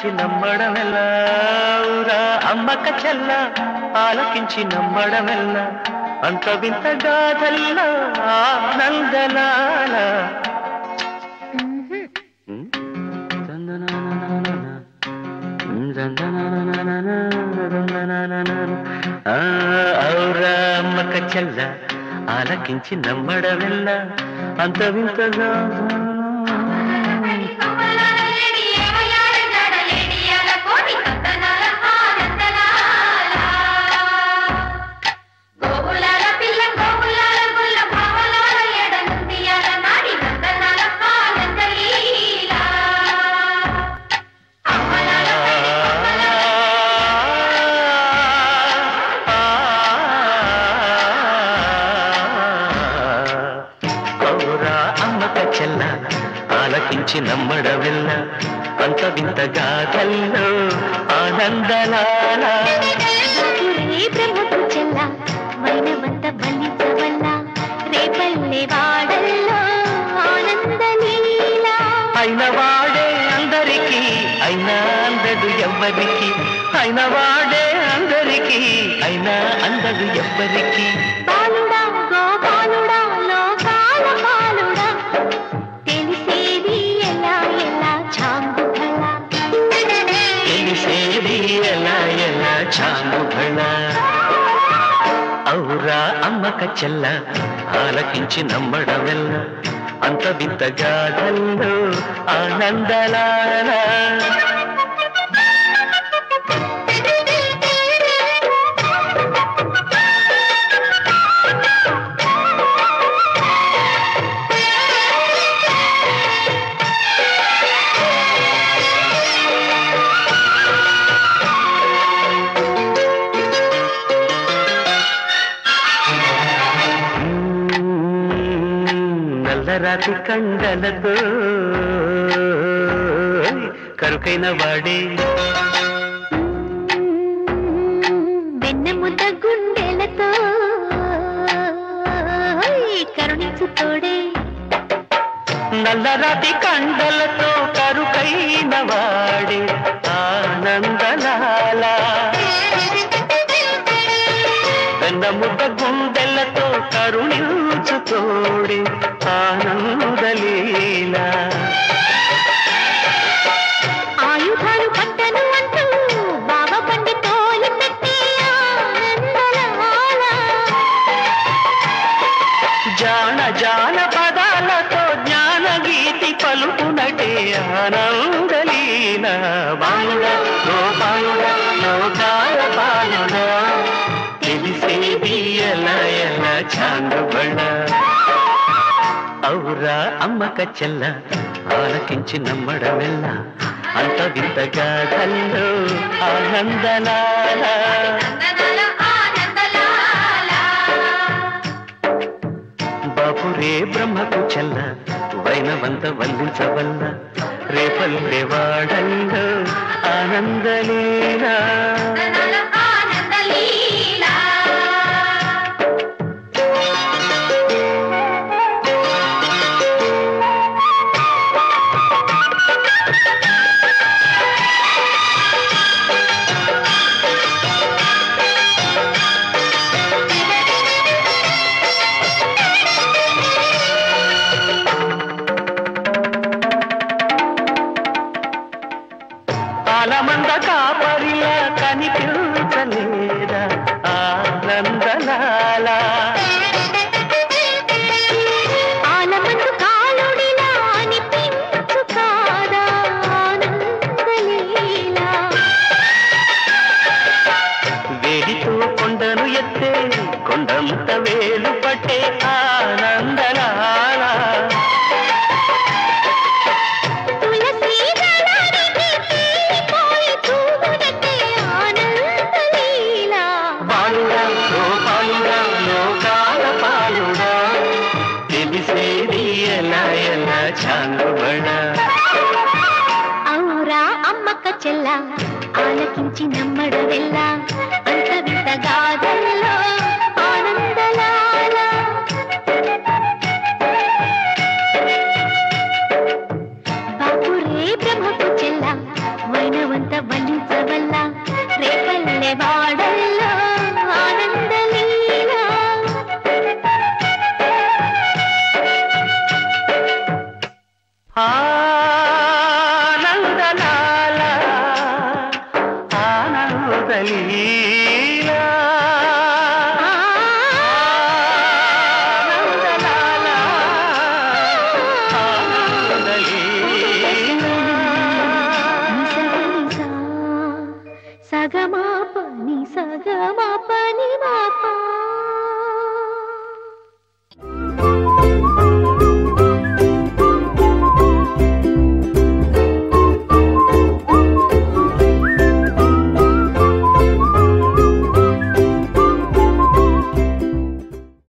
ఆలకించి నమ్మడమెల్లా ఊరా అమ్మక చెల్ల ఆలకించి నమ్మడమెల్లా అంత వింత గాథల్లా ఆనందలాల ఉమ్. దందనానానానా. ఉమ్, దందనానానానా, దందనానానానా. ఆ, ఔరా అమ్మక చెల్ల ఆలకించి నమ్మడమెల్లా అంత వింతగా ఔరా అమ్మక చెల్ల ఆలకించి నమ్మడమెల్ల అంత వింత గాథల్లో ఆనందలాల బ్రహ్మకు చెల్ల వైనవంత బలించవల్ల రేపల్లె వాడల్లో ఆనందలీలా అయిన వాడే అందరికీ అయినా అందడు ఎవ్వరికి అయిన వాడే అందరికీ అయినా అందడు ఎవ్వరికి బాలుడా గోపాలుడా లోకాల పాలుడా తెలిసేది ఎలా ఎలా చాంగుఫల తెలిసేది ఎలా ఎలా చాంగుబళ ఔరా అమ్మక చెల్ల ఆలకించి నమ్మడమెల్ల అంత వింత గాథల్లో ఆనందలాల నల్లరాతి కండలతో కరుకైన వాడే వెన్నెముద్ద గుండెలతో కరుణించు తోడే నల్లరాతి కండలతో కరుకైన వాడే ఆనందలాల వెన్నముద్ద గుండెలతో కరుణించు తోడే ఆనందలీల ఆయుధాలు పట్టను అంటూ బావ పండి తోలి పెట్టి ఆనందలాల జాన జాన పదాలతో జ్ఞాన గీతి పలుకునటే ఆనందలీల బాలుడ గోపాలుడ లోకాల పాలుడ తెలిసేది ఎలా ఎలా చాంగుబళ్ళ ఔరా అమ్మక చెల్ల ఆలకించి నమ్మడమెల్ల అంత వింతగా కల్లో ఆనందలాల బాపురే బ్రహ్మకు చెల్ల వైనవంత వల్లించవల్ల రేపల్లె వాడల్లో ఆనందలీలా ఆలమంద కాపరిలా కనిపించలేదా ఆనందలాల ఆలమందు కాలుడిలా అనిపించు కాదా ఆనందలీలా వేడితో కొండను ఎత్తే కొండంత వేలు పట్టే ఆనందలాల తులసి దళానికి తేలిపోయి తూగునట్టే ఆనందలీలా బాలుడా గోపాలుడా లోకాల పాలుడా తెలిసేది ఎలా ఎలా చాంగుబడ ఔరా అమ్మక్క చెల్ల ఆలకించి నమ్మడవెల్ల అంత వింత గాథల్లో ఆనందలాల బాపురే బ్రహ్మకు చెల్ల వైన వనవంత వల్లించవల్ల రేపల్లె వాడల్లో ఆనందలీలా ఆనందలాల ఆనందలీలా ఆనందలాల ఆనందలీలా సగమా